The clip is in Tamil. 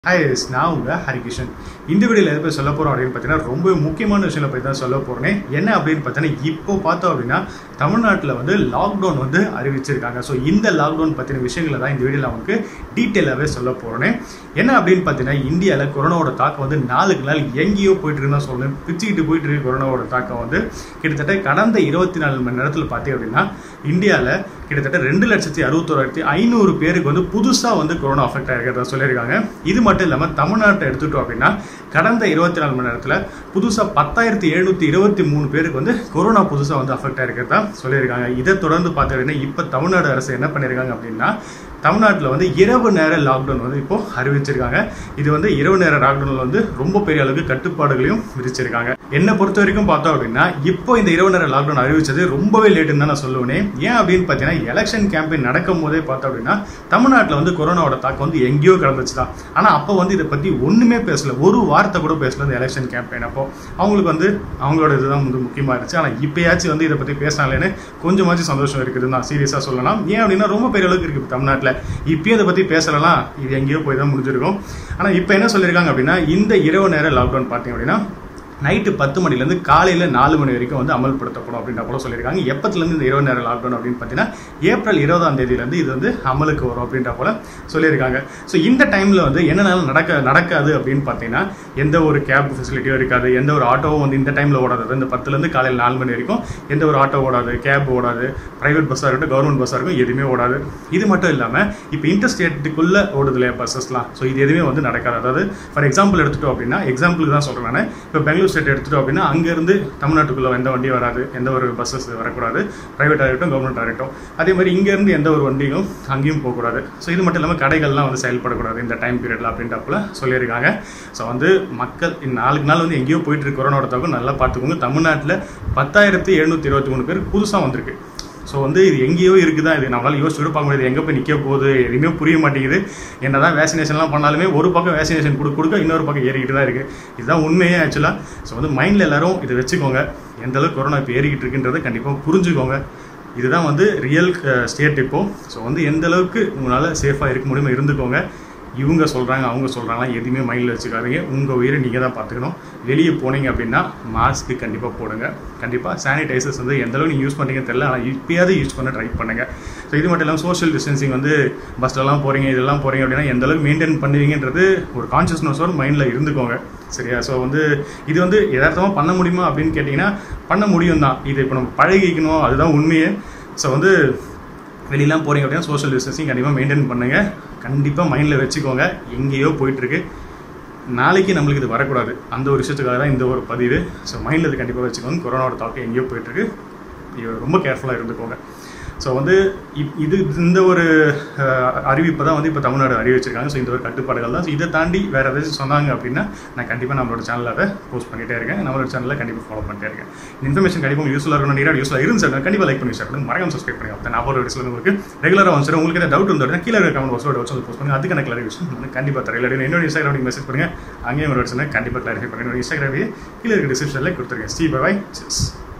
ஹாய் எஸ் நான் உங்கள் ஹரிகிருஷ்ணன் இந்த வீடியோவில் எதை போய் சொல்ல போகிறோம் அப்படின்னு பார்த்தீங்கன்னா ரொம்ப முக்கியமான விஷயம் போய் தான் சொல்ல போகிறேன் என்ன அப்படின்னு பார்த்தீங்கன்னா இப்போ பார்த்தோம் அப்படின்னா தமிழ்நாட்டில் வந்து லாக்டவுன் வந்து அறிவிச்சிருக்காங்க ஸோ இந்த லாக்டவுன் பற்றின விஷயங்களை தான் இந்த வீடியோவில் அவங்களுக்கு டீட்டெயிலாகவே சொல்ல போகிறேன் என்ன அப்படின்னு பார்த்தீங்கன்னா இந்தியாவில் கொரோனாவோட தாக்கம் வந்து நாளுக்கு நாள் எங்கேயோ போயிட்டு இருந்தா சொல்லணும் பிச்சுக்கிட்டு போயிட்டு இருக்கு கொரோனாவோட தாக்கம் வந்து கிட்டத்தட்ட கடந்த இருபத்தி நாலு மணி நேரத்தில் பார்த்தீங்க அப்படின்னா இந்தியாவில் கிட்டத்தட்ட ரெண்டு லட்சத்தி அறுபத்தோராயிரத்தி ஐநூறு பேருக்கு வந்து புதுசாக வந்து கொரோனா அஃபெக்ட் ஆகிருக்கிறதா சொல்லியிருக்காங்க இது மட்டும் இல்லாமல் தமிழ்நாட்டை எடுத்துட்டோம் அப்படின்னா கடந்த இருபத்தி நாலு மணி நேரத்தில் புதுசாக பத்தாயிரத்தி எழுநூற்றி இருபத்தி மூணு பேருக்கு வந்து கொரோனா புதுசாக வந்து அஃபெக்ட் ஆகிருக்கிறதா சொல்லியிருக்காங்க இதை தொடர்ந்து பார்த்தீங்கன்னா இப்போ தமிழ்நாடு அரசு என்ன பண்ணியிருக்காங்க அப்படின்னா தமிழ்நாட்டில் வந்து இரவு நேர லாக்டவுன் வந்து இப்போ அறிவிச்சிருக்காங்க இது வந்து இரவு நேர லாக்டவுனில் வந்து ரொம்ப பெரிய அளவுக்கு கட்டுப்பாடுகளையும் விதிச்சிருக்காங்க என்னை பொறுத்த வரைக்கும் பார்த்தோம் அப்படின்னா இப்போ இந்த இரவு நேர லாக்டவுன் அறிவிச்சது ரொம்பவே லேட்டுன்னு தான் நான் சொல்லுவேன் ஏன் அப்படின்னு பார்த்தீங்கன்னா எலெக்ஷன் கேம்பெயின் நடக்கும் போதே பார்த்தோம் அப்படின்னா தமிழ்நாட்டில் வந்து கொரோனாவோட தாக்கம் வந்து எங்கேயோ கிடந்துச்சு தான் ஆனால் அப்போ வந்து இதை பற்றி ஒன்றுமே பேசல ஒரு வார்த்தை கூட பேசல இந்த எலெக்ஷன் கேம்பெயின் அப்போ அவங்களுக்கு வந்து அவங்களோட இதுதான் வந்து முக்கியமாக இருந்துச்சு ஆனால் இப்போயாச்சும் வந்து இதை பற்றி பேசினாலேன்னு கொஞ்சமாச்சும் சந்தோஷம் இருக்குது தான் சீரியஸாக சொல்லலாம் ஏன் அப்படின்னா ரொம்ப பெரிய அளவுக்கு இருக்குது தமிழ்நாட்டில் இப்பயும் இதை பற்றி பேசலாம் இது எங்கேயோ போய் தான் முடிஞ்சிருக்கும் ஆனால் இப்போ என்ன சொல்லியிருக்காங்க அப்படின்னா இந்த இரவு நேர லாக்டவுன் பார்த்தீங்க அப்படின்னா நைட்டு பத்து மணிலேருந்து காலையில் நாலு மணி வரைக்கும் வந்து அமல்படுத்தப்படும் அப்படின்ற போல சொல்லியிருக்காங்க எப்பத்துலேருந்து இந்த இருபது நேரம் லாக்டவுன் அப்படின்னு பார்த்தீங்கன்னா ஏப்ரல் இருபதாம் தேதியிலேருந்து இது வந்து அமலுக்கு வரும் அப்படின்ற போல சொல்லியிருக்காங்க ஸோ இந்த டைமில் வந்து என்னென்னாலும் நடக்க நடக்காது அப்படின்னு பார்த்தீங்கன்னா எந்த ஒரு கேப் ஃபெசிலிட்டியும் இருக்காது எந்த ஒரு ஆட்டோவும் வந்து இந்த டைமில் ஓடாது இந்த பத்துலேருந்து காலையில் நாலு மணி வரைக்கும் எந்த ஒரு ஆட்டோ ஓடாது கேப் ஓடாது ப்ரைவேட் பஸ்ஸாக இருக்கட்டும் கவர்மெண்ட் பஸ்ஸாக இருக்கும் எதுவுமே ஓடாது இது மட்டும் இல்லாமல் இப்போ இன்டர்ஸ்டேட்டுக்குள்ளே ஓடுது இல்லையா பஸ்ஸஸ்லாம் ஸோ இது எதுவுமே வந்து நடக்காது அதாவது ஃபார் எக்ஸாம்பிள் எடுத்துட்டோம் அப்படின்னா எக்ஸாம்பிளுக்கு தான் சொல்கிறேன் நான் இப்போ பெங்களூர் ஸ்டேட் எடுத்துட்டோம் அப்படின்னா அங்கேருந்து தமிழ்நாட்டுக்குள்ளே எந்த வண்டியும் வராது எந்த ஒரு பஸ்ஸஸ் வரக்கூடாது ப்ரைவேட்டாக இருக்கட்டும் கவர்மெண்ட்டாக இருக்கட்டும் அதே மாதிரி இங்கேருந்து எந்த ஒரு வண்டியும் அங்கேயும் போகக்கூடாது ஸோ இது மட்டும் இல்லாமல் கடைகள்லாம் வந்து செயல்படக்கூடாது இந்த டைம் பீரியடில் அப்படின்றப்பல சொல்லியிருக்காங்க ஸோ வந்து மக்கள் நாளுக்கு நாள் வந்து எங்கேயோ போயிட்டு இருக்கு கொரோனாவோட தாக்கம் நல்லா பார்த்துக்கோங்க தமிழ்நாட்டில் பத்தாயிரத்தி எழுநூற்றி இருபத்தி மூணு பேர் புதுசாக வந்திருக்கு ஸோ வந்து இது எங்கேயோ இருக்குதான் இது நம்மளால யோசிச்சு கூட பார்க்க முடியாது எங்கே போய் நிற்க போகுது எதுவுமே புரிய மாட்டேங்குது என்னதான் வேக்சினேஷன்லாம் பண்ணாலுமே ஒரு பக்கம் வேக்சினேஷன் கொடுக்க கொடுக்க இன்னொரு பக்கம் ஏறிக்கிட்டு தான் இருக்குது இதுதான் உண்மையே ஆக்சுவலாக ஸோ வந்து மைண்டில் எல்லாரும் இதை வச்சுக்கோங்க எந்த அளவுக்கு கொரோனா இப்போ ஏறிக்கிட்டு இருக்குன்றதை கண்டிப்பாக புரிஞ்சுக்கோங்க இதுதான் வந்து ரியல் ஸ்டேட் இப்போ ஸோ வந்து எந்த அளவுக்கு உங்களால் சேஃபாக இருக்க முடியுமோ இருந்துக்கோங்க இவங்க சொல்கிறாங்க அவங்க சொல்கிறாங்களாம் எதுவுமே மைண்டில் வச்சுக்காதீங்க உங்கள் உயிரை நீங்கள் தான் பார்த்துக்கணும் வெளியே போனீங்க அப்படின்னா மாஸ்க்கு கண்டிப்பாக போடுங்க கண்டிப்பாக சானிடைசர்ஸ் வந்து எந்த அளவுக்கு நீங்கள் யூஸ் பண்ணுறீங்கன்னு தெரியல ஆனால் இப்போயாவது யூஸ் பண்ண ட்ரை பண்ணுங்கள் ஸோ இது மட்டும் இல்லாமல் சோஷியல் டிஸ்டன்சிங் வந்து பஸ்லலாம் போகிறீங்க இதெல்லாம் போகிறீங்க அப்படின்னா எந்த அளவுக்கு மெயின்டைன் பண்ணுவீங்கன்றது ஒரு கான்ஷியஸ்னஸோட மைண்டில் இருந்துக்கோங்க சரியா ஸோ வந்து இது வந்து யதார்த்தமாக பண்ண முடியுமா அப்படின்னு கேட்டிங்கன்னா பண்ண முடியும் தான் இது இப்போ நம்ம பழகிக்கணும் அதுதான் உண்மையே ஸோ வந்து வெளியெலாம் போகிறீங்க அப்படின்னா சோஷியல் டிஸ்டன்சிங் கண்டிப்பாக மெயின்டைன் பண்ணுங்கள் கண்டிப்பாக மைண்டில் வச்சுக்கோங்க எங்கேயோ போயிட்டுருக்கு நாளைக்கு நம்மளுக்கு இது வரக்கூடாது அந்த ஒரு விஷயத்துக்காக தான் இந்த ஒரு பதிவு ஸோ மைண்டில் இது கண்டிப்பாக வச்சுக்கோங்க கொரோனாவோட தாக்கம் எங்கேயோ போயிட்டுருக்கு ரொம்ப கேர்ஃபுல்லாக இருந்துக்கோங்க ஸோ வந்து இப் இது இந்த ஒரு அறிவிப்பை தான் வந்து இப்போ தமிழ்நாடு அறிவிச்சிருக்காங்க ஸோ இந்த ஒரு கட்டுப்பாடுகள் தான் ஸோ இதை தாண்டி வேறு ஏதாச்சும் சொன்னாங்க அப்படின்னா நான் கண்டிப்பாக நம்மளோட சேனலில் அதை போஸ்ட் பண்ணிகிட்டே இருக்கேன் நம்மளோட சேனலில் கண்டிப்பாக ஃபாலோ பண்ணிட்டே இருக்கேன் இன்ஃபர்மேஷன் கண்டிப்பாக யூஸ்ஃபுல்லாக இருக்கணும் நிறைய யூஸ்ஃபுல்லாக இருந்துச்சு கண்டிப்பாக லைக் பண்ணி ஷேர் மறக்காம சப்ஸ்கிரைப் பண்ணி அப்போ நான் ஒரு விஷயம் உங்களுக்கு ரெகுலராக வந்து உங்களுக்கு ஏதாவது டவுட் வந்து கீழே கமெண்ட் பாக்ஸோட வச்சு போஸ்ட் பண்ணுங்க அதுக்கான கிளாரிஃபிகேஷன் வந்து கண்டிப்பாக தரல இல்லை என்னோட இன்ஸ்டாகிராம் மெசேஜ் பண்ணுங்க அங்கேயும் ஒரு கண்டிப்பாக கிளாரிஃபை பண்ணுங்க இன்ஸ்டாகிராமே கீழே இருக்க டிஸ்கிரிப்ஷனில் கொடுத்துருக்கேன் ஸ்டீ பாய் சிஸ்